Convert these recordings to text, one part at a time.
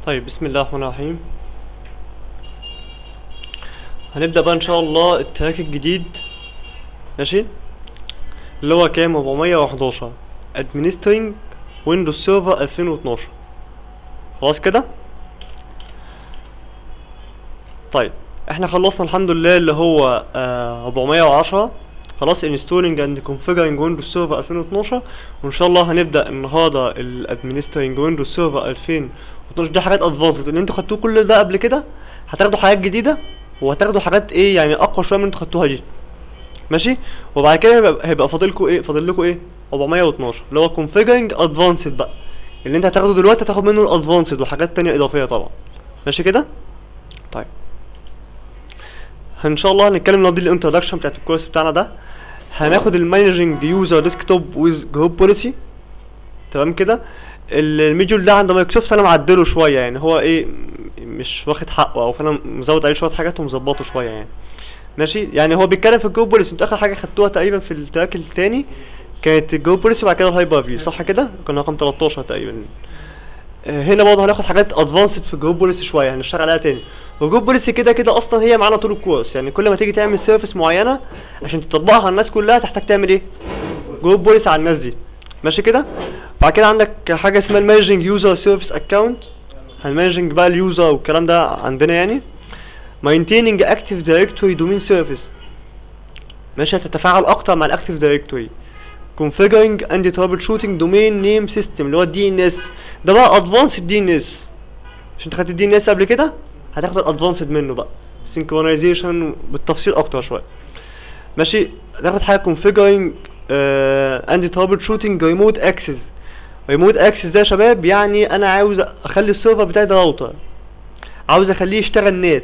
طيب بسم الله الرحمن الرحيم هنبدأ بقى ان شاء الله التراك الجديد ماشي اللي هو كام 411 Administering Windows Server 2012 خلاص كده طيب احنا خلصنا الحمد لله اللي هو آه 410 خلاص installing and configuring Windows Server 2012 وان شاء الله هنبدأ النهارده ال Administering Windows Server 2012 دي حاجات ادفانسد اللي انتوا خدتوه كل ده قبل كده هتاخدوا حاجات جديدة وهتاخدوا حاجات ايه يعني اقوى شوية من اللي انتوا خدتوها دي ماشي وبعد كده هيبقى, هيبقى فاضلكم ايه فاضل لكم ايه 412 اللي هو configuring advanced بقى اللي انت هتاخده دلوقتي هتاخد منه الادفانسد وحاجات تانية اضافية طبعا ماشي كده طيب ان شاء الله هنتكلم النهارده دي الانترودكشن بتاعت الكورس بتاعنا ده هناخد المانجنج يوزر ديسكتوب ويز جروب بوليسي تمام كده الميديول ده عند مايكروسوفت انا معدله شويه يعني هو ايه مش واخد حقه او فانا مزود عليه شويه حاجات ومظبطه شويه يعني ماشي يعني هو بيتكلم في الجروب بوليسي انتوا اخر حاجه خدتوها تقريبا في التراك التاني كانت الجروب بوليسي وبعد كده الهايبر فيو صح كده كان رقم 13 تقريبا آه، هنا برضه هناخد حاجات ادفانسد في الجروب بوليسي شويه هنشتغل عليها تاني والجروب بوليسي كده كده اصلا هي معانا طول الكورس يعني كل ما تيجي تعمل سيرفيس معينه عشان تطبقها على الناس كلها تحتاج تعمل ايه جروب بوليسي على الناس دي ماشي كده بعد كده عندك حاجه اسمها المانجنج يوزر سيرفيس اكونت هنمانجنج بقى اليوزر والكلام ده عندنا يعني maintaining active directory domain service ماشي هتتفاعل اكتر مع الاكتيف دايركتوري configuring and troubleshooting domain name system اللي هو الدي ان اس ده بقى advanced دي ان اس عشان انت خدت الدي ان اس قبل كده هتاخد الادفانسد منه بقى synchronization بالتفصيل اكتر شويه ماشي هتاخد حاجه configuring uh, and troubleshooting remote access remote access ده يا شباب يعني انا عاوز اخلي السيرفر بتاعي ده راوتر عاوز اخليه يشتغل نت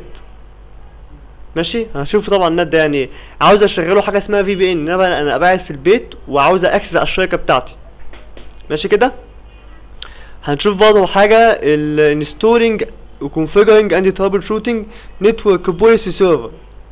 ماشي هنشوف طبعا النت ده يعني ايه عاوز اشغله حاجه اسمها في بي ان انا بقى انا قاعد في البيت وعاوز اكسس على الشركه بتاعتي ماشي كده هنشوف برضه حاجه الانستولينج وكونفيجرنج اند ترابل شوتنج نتورك بوليسي سيرفر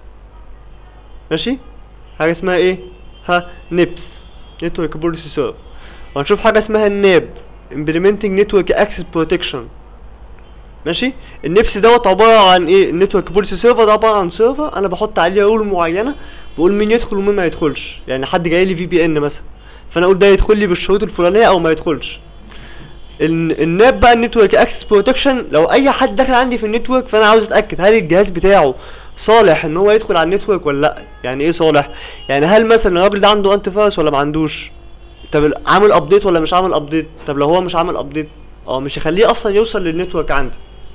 ماشي حاجه اسمها ايه ها نيبس نتورك بوليسي سيرفر وهنشوف حاجه اسمها الناب implementing network access protection ماشي النفس دوت عباره عن ايه النتورك بوليسي سيرفر ده عباره عن سيرفر انا بحط عليه رول معينه بقول مين يدخل ومين ما يدخلش يعني حد جاي لي في بي ان مثلا فانا اقول ده يدخل لي بالشروط الفلانيه او ما يدخلش ال- الناب بقى النتورك اكسس بروتكشن لو اي حد داخل عندي في النتورك فانا عاوز اتاكد هل الجهاز بتاعه صالح ان هو يدخل على النتورك ولا لا يعني ايه صالح يعني هل مثلا الراجل ده عنده انتي فايروس ولا ما عندوش طب عامل ابديت ولا مش عامل ابديت طب لو هو مش عامل ابديت اه مش هيخليه اصلا يوصل للنتورك عندي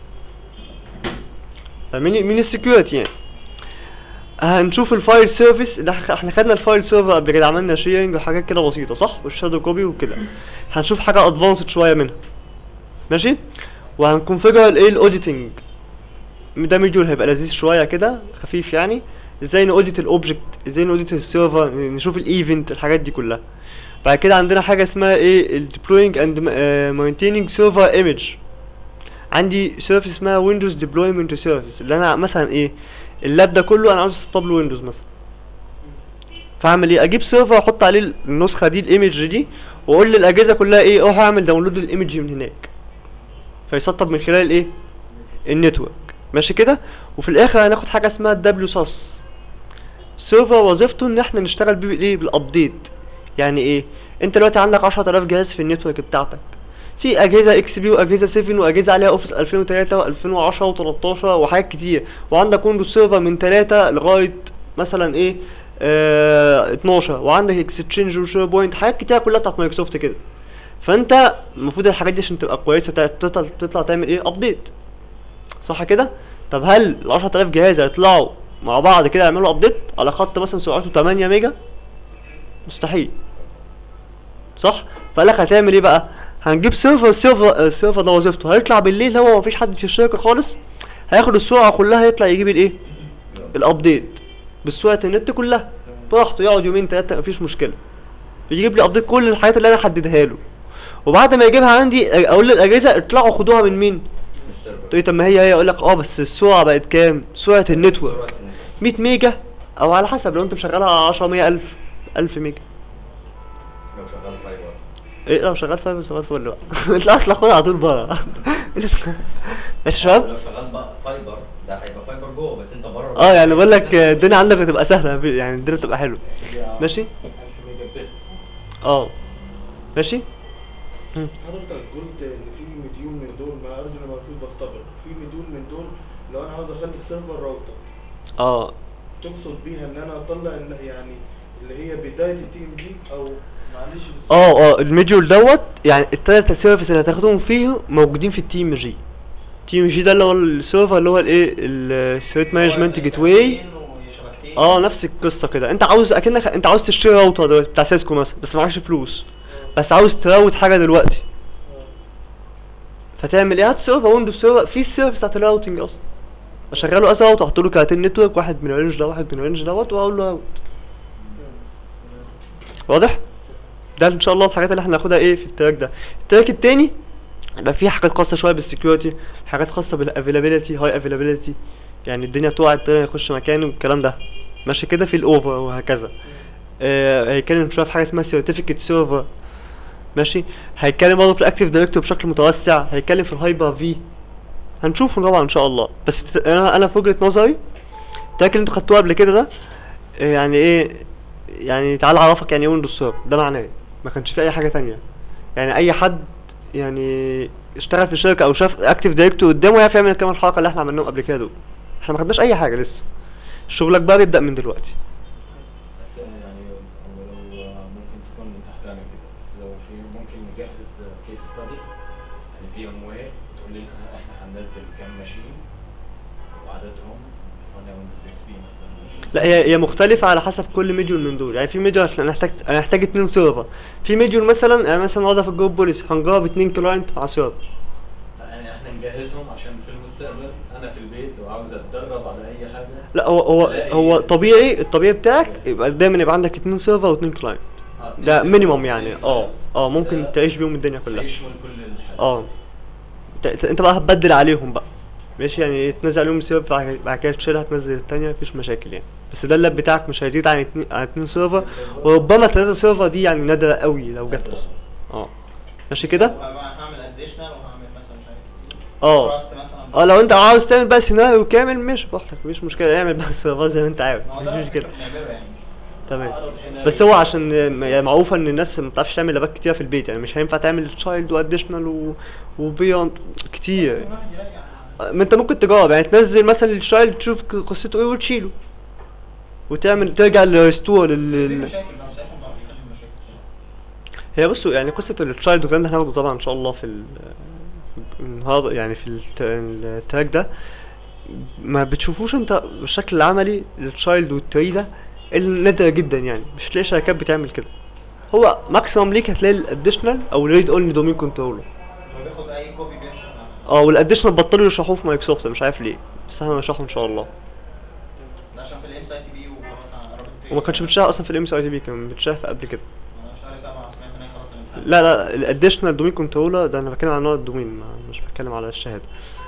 فمين مين السكيورتي يعني هنشوف الفايل سيرفيس ده إح- احنا خدنا الفايل سيرفر قبل كده عملنا شيرنج وحاجات كده بسيطه صح والشادو كوبي وكده هنشوف حاجه ادفانسد شويه منها ماشي وهنكونفيجر الايه الاوديتنج ده ميديول هيبقى لذيذ شويه كده خفيف يعني ازاي نوديت الاوبجكت ازاي نوديت السيرفر نشوف الايفنت الحاجات دي كلها بعد كده عندنا حاجه اسمها ايه الديبلوينج اند ماينتيننج سيرفر ايمج عندي سيرفيس اسمها ويندوز ديبلويمنت سيرفيس اللي انا مثلا ايه اللاب ده كله انا عاوز اسطب له ويندوز مثلا فاعمل ايه اجيب سيرفر احط عليه النسخه دي الايمج دي واقول للاجهزه كلها ايه روح اعمل داونلود الايمج من هناك فيسطب من خلال ايه النتورك ماشي كده وفي الاخر هناخد حاجه اسمها الدبليو ساس سيرفر وظيفته ان احنا نشتغل بيه بالايه بالابديت يعني ايه انت دلوقتي عندك 10000 جهاز في النتورك بتاعتك في اجهزه اكس بي واجهزه 7 واجهزه عليها اوفيس 2003 و2010 و13 وحاجات كتير وعندك ويندوز سيرفر من 3 لغايه مثلا ايه آه 12 وعندك اكستشينج وشير بوينت حاجات كتير كلها بتاعت مايكروسوفت كده فانت المفروض الحاجات دي عشان تبقى كويسه تع- تطلع تطلع تعمل ايه ابديت صح كده طب هل ال 10000 جهاز هيطلعوا مع بعض كده يعملوا ابديت على خط مثلا سرعته 8 ميجا مستحيل صح فقال لك هتعمل ايه بقى هنجيب سيرفر السيرفر السيرفر ده وظيفته هيطلع بالليل هو مفيش حد في الشركه خالص هياخد السرعه كلها يطلع يجيب الايه الابديت بسرعه النت كلها براحته يقعد يومين ثلاثه مفيش مشكله يجيب لي ابديت كل الحاجات اللي انا حددها له وبعد ما يجيبها عندي اقول للاجهزه اطلعوا خدوها من مين تقول لي طب ما هي هي اقول لك اه بس السرعه بقت كام سرعه النتورك 100 ميجا او على حسب لو انت مشغلها على 10 100 الف 1000 ميجا لو شغال فايبر ايه لو شغال فايبر شغال فل بقى لا اطلع خد على طول بره ماشي يا شباب لو شغال بقى فايبر ده هيبقى فايبر جوه بس انت بره اه يعني بقول لك الدنيا عندك بتبقى سهله يعني الدنيا بتبقى حلوه ماشي 1000 ميجا بت اه ماشي مم. حضرتك قلت ان في مديول من دول ما ارجو انا مكتوب بستغرب في مديول من دول لو انا عاوز اخلي السيرفر راوتر اه تقصد بيها ان انا اطلع ال- يعني اللي هي بدايه التي ام جي او معلش بس- اه اه الميديول دوت يعني التلات سيرفيس اللي هتاخدهم فيه موجودين في التي ام جي التي ام جي ده اللي هو السيرفر اللي هو الايه الثريت مانجمنت جيت واي اه نفس القصه كده انت عاوز اكنك انت عاوز تشتري راوتر دلوقتي بتاع سيسكو مثلا بس معكش فلوس بس عاوز تراوت حاجه دلوقتي فتعمل ايه هات سيرفر ويندوز سيرفر في السيرفيس بتاعت الراوتنج اصلا اشغله از راوتر احط له كارتين نتورك واحد من الرينج ده واحد من الرينج دوت واقول له راوت واضح ده ان شاء الله الحاجات اللي احنا هناخدها ايه في التراك ده التراك التاني يبقى فيه حاجات خاصه شويه بالسكيورتي حاجات خاصه بالافيلابيلتي هاي افيلابيلتي يعني الدنيا تقع التاني يخش مكانه والكلام ده ماشي كده في الاوفر وهكذا آه هيتكلم شويه في حاجه اسمها سيرتيفيكت سيرفر ماشي هيتكلم برضه في الاكتيف دايركتور بشكل متوسع هيتكلم في الهايبر في هنشوفه طبعا ان شاء الله بس ت- انا انا في وجهه نظري التراك اللي انتوا خدتوه قبل كده ده آه، يعني ايه يعني تعال اعرفك يعني ايه ويندوز سيرفر ده معناه إيه؟ ما كانش في اي حاجه تانية يعني اي حد يعني اشتغل في شركه او شاف اكتيف دايركتور قدامه يعرف يعمل كام الحركه اللي احنا عملناهم قبل كده دول احنا ما خدناش اي حاجه لسه شغلك بقى بيبدا من دلوقتي بس يعني هو لو ممكن تكون تحت عينك كده بس لو في ممكن نجهز كيس ستادي يعني في ام وير تقول لنا احنا هننزل كام ماشين وعددهم وانا ويندوز اكس بي مثلا لا هي هي مختلفة على حسب كل ميديول من دول يعني في ميديول انا هحتاج انا هحتاج اتنين سيرفر في ميديول مثلا يعني مثلا وضع في الجروب بوليسي هنجرب اتنين كلاينت مع سيرفر لا، يعني احنا نجهزهم عشان في المستقبل انا في البيت لو عاوز اتدرب على اي حاجه لا هو هو لا، هو هي- طبيعي الطبيعي بتاعك يبقى دايما يبقى عندك اتنين سيرفر واتنين كلاينت آه، ده ننزل مينيموم يعني اتنين اه كلاينت. اه ممكن ده تعيش بيهم الدنيا كلها هيشمل كل الحاجات اه ت- انت بقى هتبدل عليهم بقى ماشي يعني تنزل عليهم سيرفر بعد بعد كده تشيلها تنزل التانية مفيش مشاكل يعني بس ده اللاب بتاعك مش هيزيد عن اتنين عن اتنين سيرفر وربما تلاتة سيرفر دي يعني نادرة قوي لو جت اصلا اه ماشي كده هعمل اديشنال وهعمل مثلا مش عارف اه تراست مثلا اه لو انت عاوز تعمل بقى سيناريو كامل ماشي براحتك مفيش مشكلة اعمل بقى السيرفر زي ما انت عاوز ما هو مفيش ده مشكلة بنعمله يعني مش- تمام أقرب سيناريو. بس هو عشان يعني معروفة ان الناس ما بتعرفش تعمل لابات كتير في البيت يعني مش هينفع تعمل تشايلد واديشنال و... وبيوند كتير لازم الواحد يراجع ما انت ممكن تجاوب يعني تنزل مثلا الشايلد تشوف قصته ايه وتشيله وتعمل ترجع للريستور في لل مشاكل بقى ساعتها ما بعرفش احل المشاكل هي بصوا يعني قصة التشايلد والكلام ده هناخده طبعا ان شاء الله في ال النهارده يعني في الت- التراك ده ما بتشوفوش انت بالشكل العملي للتشايلد والتري ده الا نادر جدا يعني مش هتلاقي شركات بتعمل كده هو ماكسيمم ليك هتلاقي الاديشنال او الريد اونلي دومين كنترولر هو بياخد اي كوبي بيمشي اه والاديشنال بطلوا يشرحوه في مايكروسوفت مش عارف ليه بس احنا هنشرحه ان شاء الله ده عشان في الام سي تي بي وخلاص انا قربت وما كانش بيتشرح اصلا في الام سي اي تي بي كان بيتشرح قبل كده انا شهر سبعة سمعت ان هي خلاص الامتحان لا لا الاديشنال دومين كنترولر ده انا بتكلم عن نوع الدومين ما- مش بتكلم على الشهاده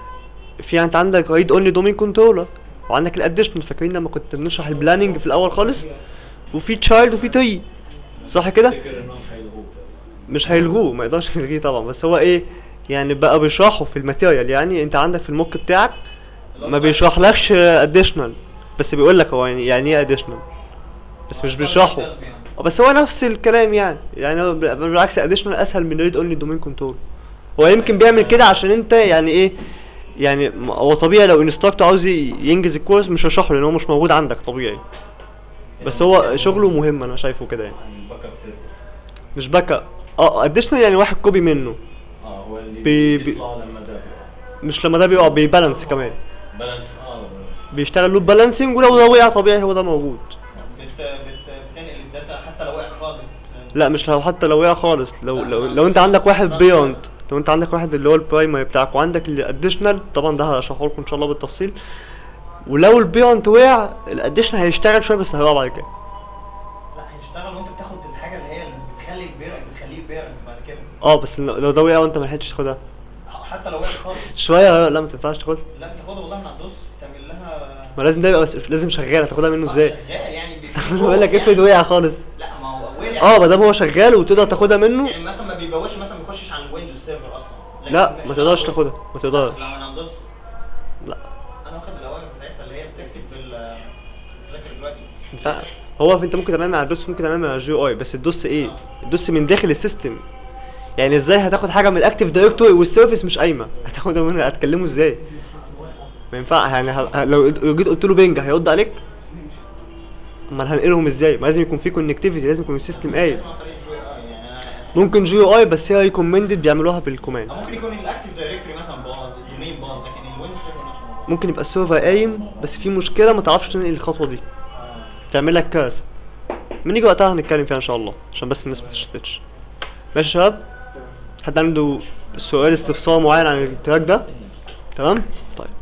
في انت عندك ريد اونلي دومين كنترولر وعندك الاديشنال فاكرين لما كنت بنشرح البلاننج في الاول خالص وفي تشايلد وفي تري صح كده افتكر انهم هيلغوه مش هيلغوه ما يقدرش يلغيه طبعا بس هو ايه يعني بقى بيشرحه في الماتيريال يعني انت عندك في الموك بتاعك ما بيشرحلكش اديشنال بس بيقول لك هو يعني يعني ايه اديشنال بس مش بيشرحه آه، بس هو نفس الكلام يعني يعني هو بال- بالعكس اديشنال اسهل من ريد اونلي دومين كنترول هو يمكن بيعمل كده عشان انت يعني ايه يعني م- هو طبيعي لو انستراكتور عاوز ي- ينجز الكورس مش هيشرحه لان هو مش موجود عندك طبيعي بس هو شغله مهم انا شايفه كده يعني عن الباك اب سيرفر مش باك اه اديشنال يعني واحد كوبي منه اه هو اللي بي- بي- بيطلع لما ده بيقع. مش لما ده بيقع بيبالانس كمان بالانس اه بيشتغل لوب بالانسنج ولو ده وقع طبيعي هو ده موجود بت بت بتنقل الداتا حتى لو وقع خالص لا مش لو حتى لو وقع خالص لو لا، لو ما- لو انت عندك واحد ما- بيوند لو انت عندك واحد اللي هو البرايمري بتاعك وعندك الاديشنال طبعا ده هشرحه لكم ان شاء الله بالتفصيل ولو البيوند وقع الاديشنال هيشتغل شويه بس هيقع بعد كده لا هيشتغل وانت بتاخد الحاجه اللي هي اللي بتخلي البيرنت بتخليه بيرنت بعد كده اه بس لو لو ده وقع وانت ما لحقتش تاخدها حتى لو وقع خالص شويه لا ما تنفعش تاخدها لا بتاخدها والله من على الدوس تعمل لها ما لازم ده يبقى بس لازم شغال هتاخدها منه آه، ازاي شغال يعني بي- بقول لك افرض وقع خالص لا ما هو وقع اه ما دام هو شغال وتقدر تاخدها منه يعني مثلا ما بيبقى بيبوش مثلا ما بيخشش على الويندوز سيرفر اصلا لكن لا مش ما تقدرش على تاخدها ما تقدرش لو انا هندوس لا انا واخد الاوامر بتاعتها اللي هي بتكتب في ال- بتذاكر دلوقتي ينفع هو انت ممكن تعملها مع الدوس ممكن تعملها مع الجي اي بس الدوس ايه الدوس من داخل السيستم يعني ازاي هتاخد حاجه من الاكتيف دايركتوري والسيرفيس مش قايمه هتاخدها من هتكلمه ازاي ما ينفع يعني ه... ه- لو لو جيت قلت له بينج هيرد عليك امال هنقلهم ازاي ما لازم يكون في كونكتيفيتي لازم يكون السيستم قايل لازم عن طريق الجي اي يعني أنا- ممكن جي اي بس هي ريكومندد بيعملوها بالكوماند أو ممكن يكون الاكتيف دايركتوري مثلا باظ الدومين باظ لكن الويندوز سيرفر نفسه ما باظ. ممكن يبقى السيرفر قايم بس في مشكله ما تعرفش تنقل الخطوه دي آه. تعمل لك كارثه من يجي وقتها هنتكلم فيها ان شاء الله عشان بس الناس ما تشتتش ماشي يا شباب حد عنده سؤال استفسار معين عن التراك ده تمام طيب